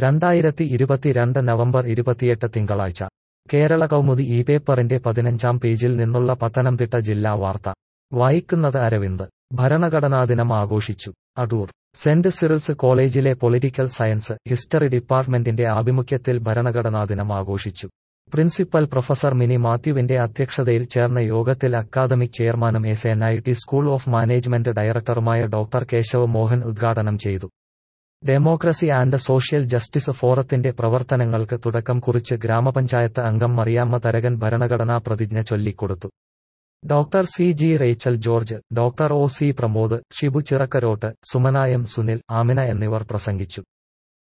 രണ്ടായിരത്തി ഇരുപത്തിരണ്ട് നവംബർ ഇരുപത്തിയെട്ട് തിങ്കളാഴ്ച കേരള കൗമുദി ഈ പേപ്പറിന്റെ പതിനഞ്ചാം പേജിൽ നിന്നുള്ള പത്തനംതിട്ട ജില്ലാ വാർത്ത വായിക്കുന്നത് അരവിന്ദ് ഭരണഘടനാ ദിനം ആഘോഷിച്ചു അടൂർ സെന്റ് സിറിൽസ് കോളേജിലെ പൊളിറ്റിക്കൽ സയൻസ് ഹിസ്റ്ററി ഡിപ്പാർട്ട്മെന്റിന്റെ ആഭിമുഖ്യത്തിൽ ഭരണഘടനാ ദിനം ആഘോഷിച്ചു പ്രിൻസിപ്പൽ പ്രൊഫസർ മിനി മാത്യുവിന്റെ അധ്യക്ഷതയിൽ ചേർന്ന യോഗത്തിൽ അക്കാദമിക് ചെയർമാനും S N I T school of management ഡയറക്ടറുമായ ഡോക്ടർ കേശവ് മോഹൻ ഉദ്ഘാടനം ചെയ്തു ഡെമോക്രസി ആൻഡ് സോഷ്യൽ ജസ്റ്റിസ് ഫോറത്തിന്റെ പ്രവർത്തനങ്ങൾക്ക് തുടക്കം കുറിച്ച് ഗ്രാമപഞ്ചായത്ത് അംഗം മറിയാമ്മ തരകൻ ഭരണഘടനാ പ്രതിജ്ഞ ചൊല്ലിക്കൊടുത്തു doctor C G Rachel George doctor O C Pramod Shibu Chirakkarot Sumana M Sunil Amina എന്നിവർ പ്രസംഗിച്ചു